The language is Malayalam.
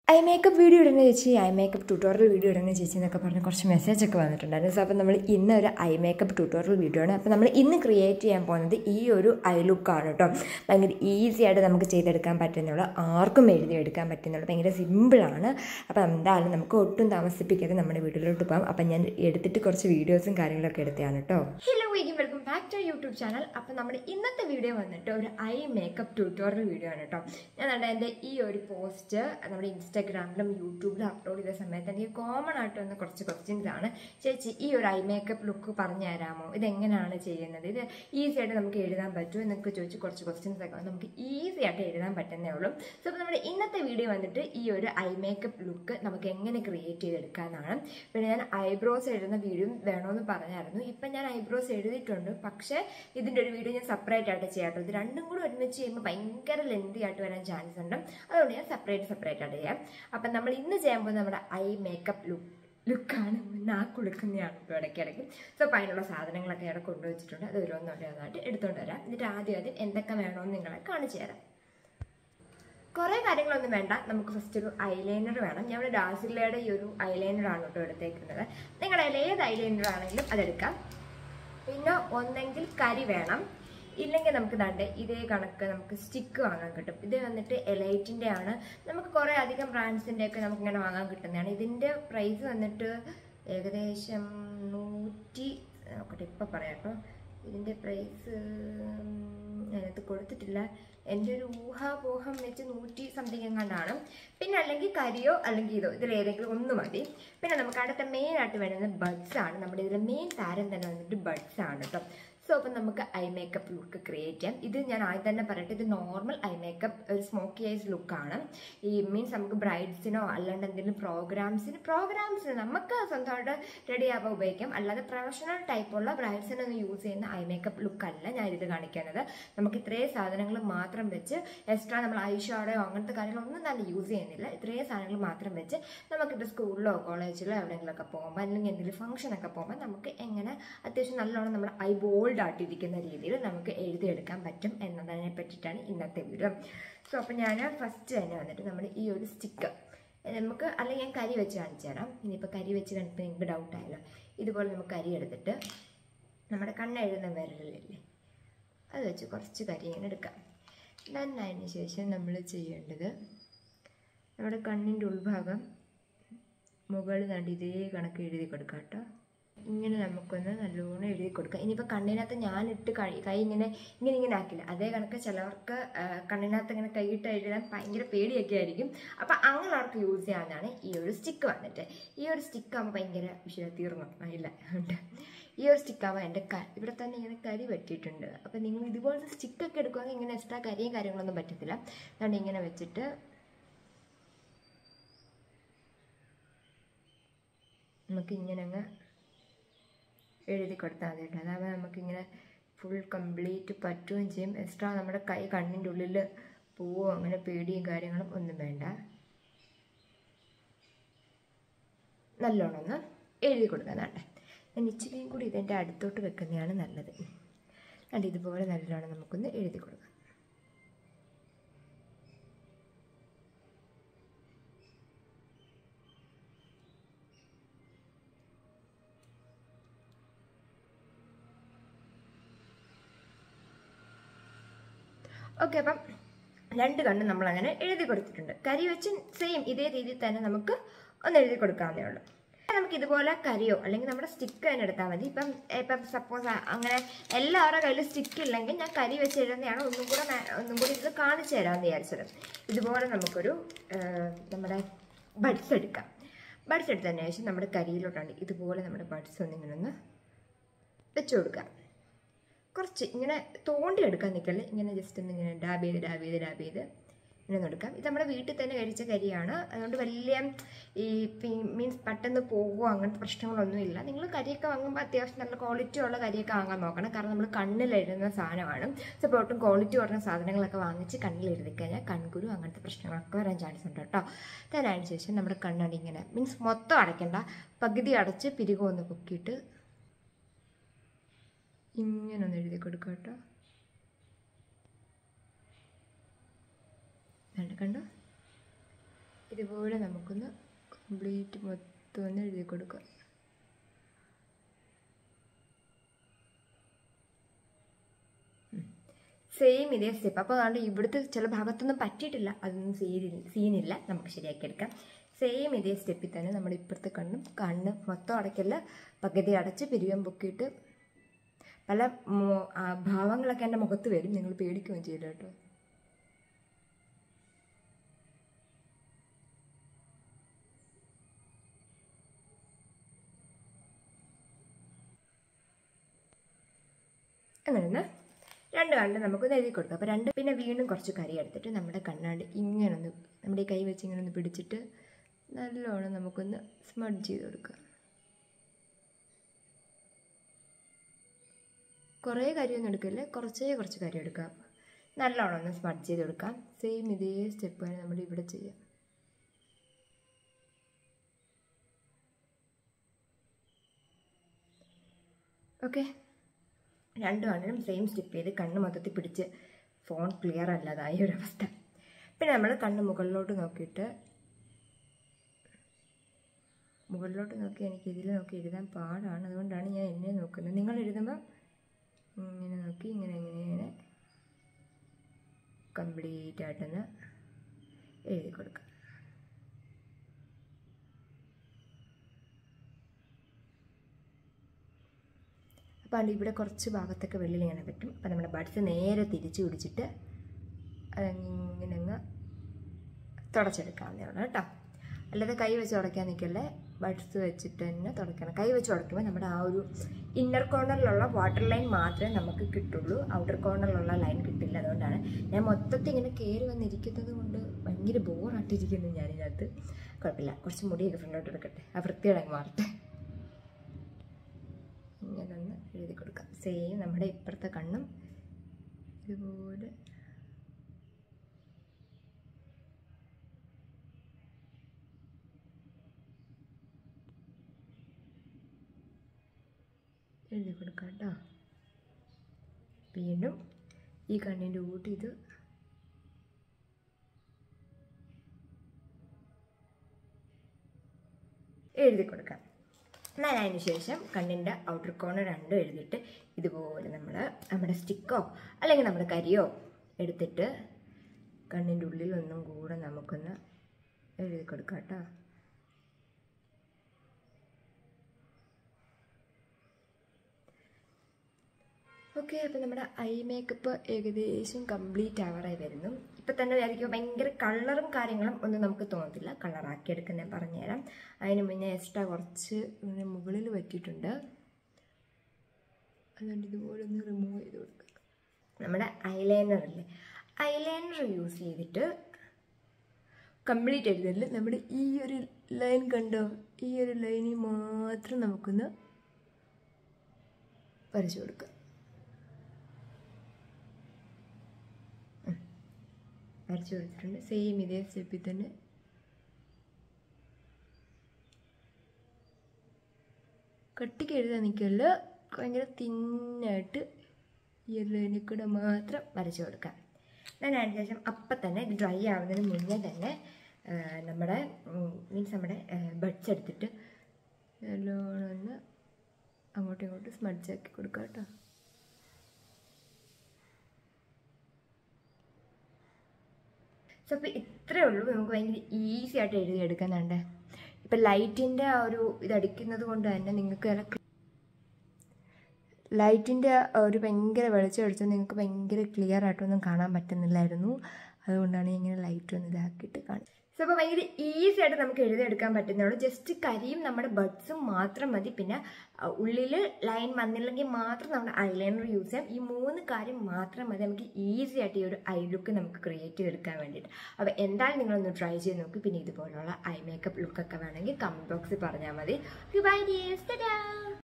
ഐ മേക്കപ്പ് വീഡിയോ ഇടുന്ന ചേച്ചി ഐ മേക്കപ്പ് ട്യൂട്ടോറിയൽ വീഡിയോ ഇടുന്ന ചേച്ചി എന്നൊക്കെ പറഞ്ഞ് കുറച്ച് മെസ്സേജ് ഒക്കെ വന്നിട്ടുണ്ടായിരുന്നു സോ അപ്പോൾ നമ്മൾ ഇന്ന് ഒരു ഐ മേക്കപ്പ് ട്യൂട്ടോറിയൽ വീഡിയോ ആണ് അപ്പോൾ നമ്മൾ ഇന്ന് ക്രിയേറ്റ് ചെയ്യാൻ പോകുന്നത് ഈ ഒരു ഐ ലുക്കാണ് കേട്ടോ ഭയങ്കര ഈസി ആയിട്ട് നമുക്ക് ചെയ്തെടുക്കാൻ പറ്റുന്നുള്ള ആർക്കും എഴുതിയെടുക്കാൻ പറ്റുന്നുള്ള ഭയങ്കര സിമ്പിളാണ് അപ്പോൾ എന്തായാലും നമുക്ക് ഒട്ടും താമസിപ്പിക്കാതെ നമ്മുടെ വീട്ടിലോട്ട് പോകാം അപ്പം ഞാൻ എടുത്തിട്ട് കുറച്ച് വീഡിയോസും കാര്യങ്ങളൊക്കെ എടുത്തതാണ് കേട്ടോ hello welcome welcome back to YouTube channel അപ്പോൾ നമ്മുടെ ഇന്നത്തെ വീഡിയോ വന്നിട്ട് ഒരു ഐ മേക്കപ്പ് ട്യൂട്ടോറിയൽ വീഡിയോ ആണ് കേട്ടോ ഞാൻ കണ്ട എൻ്റെ ഈ ഒരു പോസ്റ്റ് നമ്മുടെ ഇൻസ്റ്റാഗ്രാമിലും യൂട്യൂബിലും അപ്ലോഡ് ചെയ്ത സമയത്ത് എനിക്ക് കോമൺ ആയിട്ട് വന്ന കുറച്ച് ക്വസ്റ്റ്യൻസ് ആണ് ചേച്ചി ഈ ഒരു ഐ മേക്കപ്പ് ലുക്ക് പറഞ്ഞു തരാമോ ഇതെങ്ങനെയാണ് ചെയ്യുന്നത് ഇത് ഈസി ആയിട്ട് നമുക്ക് എഴുതാൻ പറ്റുമോ എന്നൊക്കെ ചോദിച്ച് കുറച്ച് ക്വസ്റ്റ്യൻസ് ഒക്കെ വന്ന് നമുക്ക് ഈസി ആയിട്ട് എഴുതാൻ പറ്റുന്നേ ഉള്ളൂ സോ അപ്പോൾ നമ്മുടെ ഇന്നത്തെ വീഡിയോ വന്നിട്ട് ഈ ഒരു ഐ മേക്കപ്പ് ലുക്ക് നമുക്ക് എങ്ങനെ ക്രിയേറ്റ് ചെയ്തെടുക്കാനാണ് പിന്നെ ഞാൻ ഐബ്രോസ് എഴുതുന്ന വീഡിയോ വേണമെന്ന് പറഞ്ഞായിരുന്നു ഇപ്പം ഞാൻ ഐബ്രോസ് എഴുതിയിട്ടുണ്ട് പക്ഷേ ഇതിൻ്റെ ഒരു വീഡിയോ ഞാൻ സെപ്പറേറ്റ് ആയിട്ട് ചെയ്യാം കേട്ടോ ഇത് രണ്ടും കൂടി ഒരുമിച്ച് ചെയ്യുമ്പോൾ ഭയങ്കര ലെന്തി ആയിട്ട് വരാൻ ചാൻസ് ഉണ്ട് അതുകൊണ്ട് ഞാൻ സെപ്പറേറ്റ് സെപ്പറേറ്റ് ആയിട്ട് ചെയ്യാം അപ്പം നമ്മൾ ഇന്ന് ചെയ്യാൻ പോകുന്നത് നമ്മുടെ ഐ മേക്കപ്പ് ലുക്ക് ലുക്കാണ് നാക്കുളുക്കുന്നതാണ് ഇപ്പോൾ ഇടയ്ക്കിടയ്ക്ക് സോ അപ്പോൾ അതിനുള്ള സാധനങ്ങളൊക്കെ ഇവിടെ കൊണ്ടുവച്ചിട്ടുണ്ട് അത് ഓരോന്നോരോന്നായിട്ട് എടുത്തുകൊണ്ട് വരാം എന്നിട്ട് ആദ്യം ആദ്യം എന്തൊക്കെ വേണമെന്ന് നിങ്ങളെ കാണിച്ചു തരാം കുറേ കാര്യങ്ങളൊന്നും വേണ്ട നമുക്ക് ഫസ്റ്റ് ഒരു ഐലൈനർ വേണം ഞാൻ ഇവിടെ ഡാസിലയുടെ ഈ ഒരു ഐലൈനർ ആണ് കേട്ടോ എടുത്തേക്കുന്നത് നിങ്ങളുടെ കയ്യിൽ ഏത് ഐലൈനർ ആണെങ്കിലും അതെടുക്കാം പിന്നെ ഒന്നെങ്കിൽ കരി വേണം ഇല്ലെങ്കിൽ നമുക്ക് ദണ്ട് ഇതേ കണക്ക് നമുക്ക് സ്റ്റിക്ക് വാങ്ങാൻ കിട്ടും ഇത് വന്നിട്ട് എലൈറ്റിൻ്റെ ആണ് നമുക്ക് കുറേ അധികം ബ്രാൻഡ്സിൻ്റെ ഒക്കെ നമുക്ക് ഇങ്ങനെ വാങ്ങാൻ കിട്ടുന്നതാണ് ഇതിൻ്റെ പ്രൈസ് വന്നിട്ട് ഏകദേശം നൂറ്റി നോക്കട്ടെ ഇപ്പം പറയാം കേട്ടോ ഇതിൻ്റെ പ്രൈസ് അതിനകത്ത് കൊടുത്തിട്ടില്ല എൻ്റെ ഒരു ഊഹാപോഹം വെച്ച് നൂറ്റി സംതിങ് എങ്ങാണ്ടാണ് പിന്നെ അല്ലെങ്കിൽ കരിയോ അല്ലെങ്കിൽ ഇതോ ഇതിൽ ഏതെങ്കിലും ഒന്ന് മതി പിന്നെ നമുക്ക് അടുത്ത മെയിൻ ആയിട്ട് വേണ്ടുന്നത് ബഡ്സ് ആണ് നമ്മുടെ ഇതിലെ മെയിൻ താരം തന്നെ വന്നിട്ട് ബഡ്സ് ആണ് കേട്ടോ സോ അപ്പം നമുക്ക് ഐ മേക്കപ്പ് ലുക്ക് ക്രിയേറ്റ് ചെയ്യാം ഇത് ഞാൻ ആദ്യം തന്നെ പറയട്ടെ ഇത് നോർമൽ ഐ മേക്കപ്പ് ഒരു സ്മോക്കി ഐസ് ലുക്കാണ് ഈ മീൻസ് നമുക്ക് ബ്രൈഡ്സിനോ അല്ലാണ്ട് എന്തെങ്കിലും പ്രോഗ്രാംസിന് പ്രോഗ്രാംസിന് നമുക്ക് സ്വന്തമായിട്ട് റെഡി ആവാൻ ഉപയോഗിക്കാം അല്ലാതെ പ്രൊഫഷണൽ ടൈപ്പുള്ള ബ്രൈഡ്സിനൊന്നും യൂസ് ചെയ്യുന്ന ഐ മേക്കപ്പ് ലുക്കല്ല ഞാൻ ഇത് കാണിക്കുന്നത് നമുക്ക് ഇത്രയും സാധനങ്ങൾ മാത്രം വെച്ച് എക്സ്ട്രാ നമ്മൾ ഐ ഷാഡോ അങ്ങനത്തെ കാര്യങ്ങളൊന്നും തന്നെ യൂസ് ചെയ്യുന്നില്ല ഇത്രയും സാധനങ്ങൾ മാത്രം വെച്ച് നമുക്കിപ്പോൾ സ്കൂളിലോ കോളേജിലോ എവിടെയെങ്കിലുമൊക്കെ പോകുമ്പോൾ അല്ലെങ്കിൽ എന്തെങ്കിലും ഫംഗ്ഷനൊക്കെ പോകുമ്പോൾ നമുക്ക് എങ്ങനെ അത്യാവശ്യം നല്ലോണം നമ്മുടെ ഐ ബോൾഡ് ആയിട്ടിരിക്കുന്ന രീതിയിൽ നമുക്ക് എഴുതിയെടുക്കാൻ പറ്റും എന്നതിനെ പറ്റിയിട്ടാണ് ഇന്നത്തെ വീഡിയോ സോ അപ്പോൾ ഞാൻ ഫസ്റ്റ് തന്നെ വന്നിട്ട് നമ്മൾ ഈ ഒരു സ്റ്റിക്ക് നമുക്ക് അല്ലെങ്കിൽ ഞാൻ കരി വെച്ച് കാണിച്ചു തരാം ഇനിയിപ്പോൾ കരി വെച്ച് കണ്ടിട്ട് നിങ്ങൾക്ക് ഡൗട്ട് ആയല്ലോ ഇതുപോലെ നമുക്ക് കരി എടുത്തിട്ട് നമ്മുടെ കണ്ണെഴുതുന്ന വിരലില്ലേ അത് വെച്ച് കുറച്ച് കരി ഇങ്ങനെ എടുക്കാം ദെൻ അതിന് ശേഷം നമ്മൾ ചെയ്യേണ്ടത് നമ്മുടെ കണ്ണിൻ്റെ ഉൾഭാഗം മുകളിൽ കണ്ട് ഇതേ കണക്ക് എഴുതി കൊടുക്കാം കേട്ടോ ഇങ്ങനെ നമുക്കൊന്ന് നല്ലോണം എഴുതി കൊടുക്കാം ഇനിയിപ്പോൾ കണ്ണിനകത്ത് ഞാനിട്ട് കൈ കൈ ഇങ്ങനെ ഇങ്ങനെ ഇങ്ങനെ ആക്കില്ല അതേ കണക്ക് ചിലവർക്ക് കണ്ണിനകത്ത് ഇങ്ങനെ കൈയിട്ട് എഴുതാൻ ഭയങ്കര പേടിയൊക്കെ ആയിരിക്കും അപ്പം അങ്ങനെയുള്ളവർക്ക് യൂസ് ചെയ്യാവുന്നതാണ് ഈ ഒരു സ്റ്റിക്ക് വന്നിട്ട് ഈ ഒരു സ്റ്റിക്ക് ആകുമ്പോൾ ഭയങ്കര വിഷയം തീർന്നു ഇല്ല ഉണ്ട് ഈ ഒരു സ്റ്റിക്കാകുമ്പോൾ എൻ്റെ ക ഇവിടെ തന്നെ ഇങ്ങനെ കരി പറ്റിയിട്ടുണ്ട് അപ്പം നിങ്ങൾ ഇതുപോലത്തെ സ്റ്റിക്കൊക്കെ എടുക്കുവാണെങ്കിൽ ഇങ്ങനെ എക്സ്ട്രാ കരിയും കാര്യങ്ങളൊന്നും പറ്റത്തില്ല അതുകൊണ്ട് ഇങ്ങനെ വെച്ചിട്ട് നമുക്ക് ഇങ്ങനെ അങ്ങ് എഴുതി കൊടുത്താൽ മതി കേട്ടോ അതാകുമ്പോൾ നമുക്കിങ്ങനെ ഫുൾ കംപ്ലീറ്റ് പറ്റുകയും ചെയ്യും എക്സ്ട്രാ നമ്മുടെ കൈ കണ്ണിൻ്റെ ഉള്ളിൽ പോവോ അങ്ങനെ പേടിയും കാര്യങ്ങളും ഒന്നും വേണ്ട നല്ലോണം ഒന്ന് എഴുതി കൊടുക്കാനാട്ടെ ഞാൻ ഇച്ചിരിയും കൂടി ഇതിൻ്റെ അടുത്തോട്ട് വെക്കുന്നതാണ് നല്ലത് അതുകൊണ്ട് ഇതുപോലെ നല്ലോണം നമുക്കൊന്ന് എഴുതി കൊടുക്കാം ഓക്കെ അപ്പം രണ്ട് കണ്ണും നമ്മൾ അങ്ങനെ എഴുതി കൊടുത്തിട്ടുണ്ട് കരി വെച്ച് സെയിം ഇതേ രീതിയിൽ തന്നെ നമുക്ക് ഒന്ന് എഴുതി കൊടുക്കാവുന്നേ ഉള്ളൂ നമുക്ക് ഇതുപോലെ കരിയോ അല്ലെങ്കിൽ നമ്മുടെ സ്റ്റിക്ക് തന്നെ എടുത്താൽ മതി ഇപ്പം ഇപ്പം സപ്പോസ് അങ്ങനെ എല്ലാവരുടെ കയ്യിൽ സ്റ്റിക്ക് ഇല്ലെങ്കിൽ ഞാൻ കരി വെച്ച് എഴുതുന്നതാണ് ഒന്നും കൂടെ ഒന്നും കൂടി ഇത് കാണിച്ചു തരാമെന്ന് വിചാരിച്ചത് ഇതുപോലെ നമുക്കൊരു നമ്മുടെ ബഡ്സ് എടുക്കാം ബഡ്സ് എടുത്തതിന് ശേഷം നമ്മുടെ കരിയിലോട്ടാണ് ഇതുപോലെ നമ്മുടെ ബഡ്സ് ഒന്നിങ്ങനെ ഒന്ന് വെച്ച് കൊടുക്കാം കുറച്ച് ഇങ്ങനെ തോണ്ടി എടുക്കാൻ നിൽക്കല്ലേ ഇങ്ങനെ ജസ്റ്റ് ഒന്ന് ഇങ്ങനെ ഡാബ് ചെയ്ത് ഡാബ് ചെയ്ത് ഡാബ് ചെയ്ത് ഇങ്ങനെ ഒന്ന് എടുക്കാം ഇത് നമ്മുടെ വീട്ടിൽ തന്നെ കഴിച്ച കരിയാണ് അതുകൊണ്ട് വലിയ ഈ മീൻസ് പെട്ടെന്ന് പോകുമോ അങ്ങനത്തെ പ്രശ്നങ്ങളൊന്നും ഇല്ല നിങ്ങൾ കരിയൊക്കെ വാങ്ങുമ്പോൾ അത്യാവശ്യം നല്ല ക്വാളിറ്റി ഉള്ള കരിയൊക്കെ വാങ്ങാൻ നോക്കണം കാരണം നമ്മൾ കണ്ണിലെഴുതുന്ന സാധനമാണ് സോ ഒട്ടും ക്വാളിറ്റി കുറഞ്ഞ സാധനങ്ങളൊക്കെ വാങ്ങിച്ച് കണ്ണിൽ എഴുതി കഴിഞ്ഞാൽ കൺകുരു അങ്ങനത്തെ പ്രശ്നങ്ങളൊക്കെ വരാൻ ചാൻസ് ഉണ്ട് കേട്ടോ അതിന് ശേഷം നമ്മുടെ കണ്ണടി ഇങ്ങനെ മീൻസ് മൊത്തം അടയ്ക്കേണ്ട പകുതി അടച്ച് പിരികൊന്ന് പൊക്കിയിട്ട് ഇങ്ങനെ ഒന്ന് എഴുതി കൊടുക്കുക കേട്ടോ കണ്ടോ ഇതുപോലെ നമുക്കൊന്ന് കംപ്ലീറ്റ് മൊത്തം ഒന്ന് എഴുതി കൊടുക്കാം സെയിം ഇതേ സ്റ്റെപ്പ് അപ്പോൾ അതുകൊണ്ട് ഇവിടുത്തെ ചില ഭാഗത്തൊന്നും പറ്റിയിട്ടില്ല അതൊന്നും സീനില്ല സീനില്ല നമുക്ക് ശരിയാക്കി എടുക്കാം സെയിം ഇതേ സ്റ്റെപ്പിൽ തന്നെ നമ്മൾ ഇപ്പുറത്തെ കണ്ണും കണ്ണ് മൊത്തം അടയ്ക്കല്ല പകുതി അടച്ച് പിരിവം പൊക്കിയിട്ട് പല മോ- ആ ഭാവങ്ങളൊക്കെ എൻ്റെ മുഖത്ത് വരും നിങ്ങൾ പേടിക്കുകയും ചെയ്യില്ല കേട്ടോ അങ്ങനെ രണ്ട് കണ്ണ് നമുക്കൊന്ന് എഴുതി കൊടുക്കാം അപ്പോൾ രണ്ട് പിന്നെ വീണ്ടും കുറച്ച് കരി എടുത്തിട്ട് നമ്മുടെ കണ്ണാണ്ട് ഇങ്ങനെ ഒന്ന് നമ്മുടെ ഈ കൈ വെച്ച് ഇങ്ങനെ ഒന്ന് പിടിച്ചിട്ട് നല്ലോണം നമുക്കൊന്ന് സ്മഡ് ചെയ്ത് കൊടുക്കാം കുറേ കരിയൊന്നും എടുക്കില്ല കുറച്ചേ കുറച്ച് കരി എടുക്കാം നല്ലോണം ഒന്ന് സ്മഡ് ചെയ്ത് കൊടുക്കാം സെയിം ഇതേ സ്റ്റെപ്പ് തന്നെ നമ്മൾ ഇവിടെ ചെയ്യാം ഓക്കെ രണ്ട് കണ്ണിനും സെയിം സ്റ്റെപ്പ് ചെയ്ത് കണ്ണ് മൊത്തത്തിൽ പിടിച്ച് ഫോൺ ക്ലിയർ അല്ലാതായ ഒരവസ്ഥ പിന്നെ നമ്മൾ കണ്ണ് മുകളിലോട്ട് നോക്കിയിട്ട് മുകളിലോട്ട് നോക്കി എനിക്ക് ഇതിൽ നോക്കി എഴുതാൻ പാടാണ് അതുകൊണ്ടാണ് ഞാൻ എന്നെ നോക്കുന്നത് നിങ്ങൾ എഴുതുമ്പോൾ ഇങ്ങനെ നോക്കി ഇങ്ങനെ ഇങ്ങനെ ഇങ്ങനെ കംപ്ലീറ്റ് ആയിട്ടൊന്ന് എഴുതി കൊടുക്കുക അപ്പോൾ അതുകൊണ്ട് ഇവിടെ കുറച്ച് ഭാഗത്തൊക്കെ വെള്ളിൽ ഇങ്ങനെ പറ്റും അപ്പോൾ നമ്മുടെ ബഡ്സ് നേരെ തിരിച്ച് പിടിച്ചിട്ട് അതങ്ങനെ അങ്ങ് തുടച്ചെടുക്കാവുന്നേ ഉള്ളൂ കേട്ടോ അല്ലാതെ കൈ വെച്ച് തുടയ്ക്കാൻ നിൽക്കല്ലേ ബഡ്സ് വെച്ചിട്ട് തന്നെ തുടയ്ക്കണം കൈ വെച്ച് തുടയ്ക്കുമ്പോൾ നമ്മുടെ ആ ഒരു ഇന്നർ കോർണറിലുള്ള വാട്ടർ ലൈൻ മാത്രമേ നമുക്ക് കിട്ടുള്ളൂ ഔട്ടർ കോർണറിലുള്ള ലൈൻ കിട്ടില്ല അതുകൊണ്ടാണ് ഞാൻ മൊത്തത്തിൽ ഇങ്ങനെ കയറി വന്നിരിക്കുന്നത് കൊണ്ട് ഭയങ്കര ബോറായിട്ടിരിക്കുന്നു ഞാനിതിനകത്ത് കുഴപ്പമില്ല കുറച്ച് മുടിയൊക്കെ ഫ്രണ്ടോട്ട് എടുക്കട്ടെ ആ വൃത്തിയോടങ്ങ് മാറട്ടെ ഇങ്ങനെ ഒന്ന് എഴുതി കൊടുക്കാം സെയിം നമ്മുടെ ഇപ്പുറത്തെ കണ്ണും ഇതുപോലെ എഴുതി കൊടുക്കാം കേട്ടോ വീണ്ടും ഈ കണ്ണിൻ്റെ കൂട്ടി ഇത് എഴുതി കൊടുക്കാം എന്നാൽ അതിന് ശേഷം കണ്ണിൻ്റെ ഔട്ടർ കോർണർ രണ്ടും എഴുതിയിട്ട് ഇതുപോലെ നമ്മൾ നമ്മുടെ സ്റ്റിക്കോ അല്ലെങ്കിൽ നമ്മുടെ കരിയോ എടുത്തിട്ട് കണ്ണിൻ്റെ ഉള്ളിൽ ഒന്നും കൂടെ നമുക്കൊന്ന് എഴുതി കൊടുക്കാം കേട്ടോ ഓക്കെ അപ്പോൾ നമ്മുടെ ഐ മേക്കപ്പ് ഏകദേശം കംപ്ലീറ്റ് ആവാറായി വരുന്നു ഇപ്പം തന്നെ വിചാരിക്കും ഭയങ്കര കളറും കാര്യങ്ങളും ഒന്നും നമുക്ക് തോന്നത്തില്ല കളറാക്കി എടുക്കാൻ ഞാൻ പറഞ്ഞുതരാം അതിന് മുന്നേ എക്സ്ട്രാ കുറച്ച് ഇങ്ങനെ മുകളിൽ പറ്റിയിട്ടുണ്ട് അതുകൊണ്ട് ഇതുപോലെ ഒന്ന് റിമൂവ് ചെയ്ത് കൊടുക്കുക നമ്മുടെ ഐലൈനർ അല്ലേ ഐലൈനർ യൂസ് ചെയ്തിട്ട് കംപ്ലീറ്റ് എഴുതല് നമ്മുടെ ഈ ഒരു ലൈൻ കണ്ടോ ഈ ഒരു ലൈനിൽ മാത്രം നമുക്കൊന്ന് വരച്ചു കൊടുക്കുക വരച്ചു കൊടുത്തിട്ടുണ്ട് സെയിം ഇതേ സ്റ്റെപ്പിൽ തന്നെ കട്ടിക്ക് എഴുതാൻ നിൽക്കല്ല ഭയങ്കര തിന്നായിട്ട് ഈ ഒരു ലൈനിൽ കൂടെ മാത്രം വരച്ചു കൊടുക്കാം ഞാൻ അതിന് ശേഷം അപ്പം തന്നെ ഇത് ഡ്രൈ ആവുന്നതിന് മുന്നേ തന്നെ ആ, നമ്മുടെ മീൻസ് നമ്മുടെ ബഡ്സ് എടുത്തിട്ട് നല്ലോണം ഒന്ന് അങ്ങോട്ടും ഇങ്ങോട്ടും സ്മഡ്ജ് ആക്കി കൊടുക്കാം കേട്ടോ സോ അപ്പോൾ ഇത്രയേ ഉള്ളൂ നമുക്ക് ഭയങ്കര ഈസി ആയിട്ട് എഴുതിയെടുക്കുന്നുണ്ട് ഇപ്പം ലൈറ്റിൻ്റെ ആ ഒരു ഇതടിക്കുന്നത് കൊണ്ട് തന്നെ നിങ്ങൾക്ക് നല്ല ലൈറ്റിൻ്റെ ഒരു ഭയങ്കര വെളിച്ചം അടിച്ചാൽ നിങ്ങൾക്ക് ഭയങ്കര ക്ലിയർ ആയിട്ടൊന്നും കാണാൻ പറ്റുന്നില്ലായിരുന്നു അതുകൊണ്ടാണ് ഞാൻ ഇങ്ങനെ ലൈറ്റ് ഒന്ന് ഇതാക്കിയിട്ട് കാണുന്നത് സോ അപ്പോൾ ഭയങ്കര ഈസി ആയിട്ട് നമുക്ക് എഴുതിയെടുക്കാൻ പറ്റുന്നുള്ളൂ ജസ്റ്റ് കരിയും നമ്മുടെ ബഡ്സും മാത്രം മതി പിന്നെ ഉള്ളിൽ ലൈൻ വന്നില്ലെങ്കിൽ മാത്രം നമ്മുടെ ഐലൈനർ യൂസ് ചെയ്യാം ഈ മൂന്ന് കാര്യം മാത്രം മതി നമുക്ക് ഈസി ആയിട്ട് ഈ ഒരു ഐ ലുക്ക് നമുക്ക് ക്രിയേറ്റ് ചെയ്തെടുക്കാൻ വേണ്ടിയിട്ട് അപ്പോൾ എന്തായാലും നിങ്ങളൊന്ന് ട്രൈ ചെയ്ത് നോക്കി പിന്നെ ഇതുപോലുള്ള ഐ മേക്കപ്പ് ലുക്കൊക്കെ വേണമെങ്കിൽ കമൻറ്റ് ബോക്സിൽ പറഞ്ഞാൽ മതി ബൈ ഡിയേഴ്സ്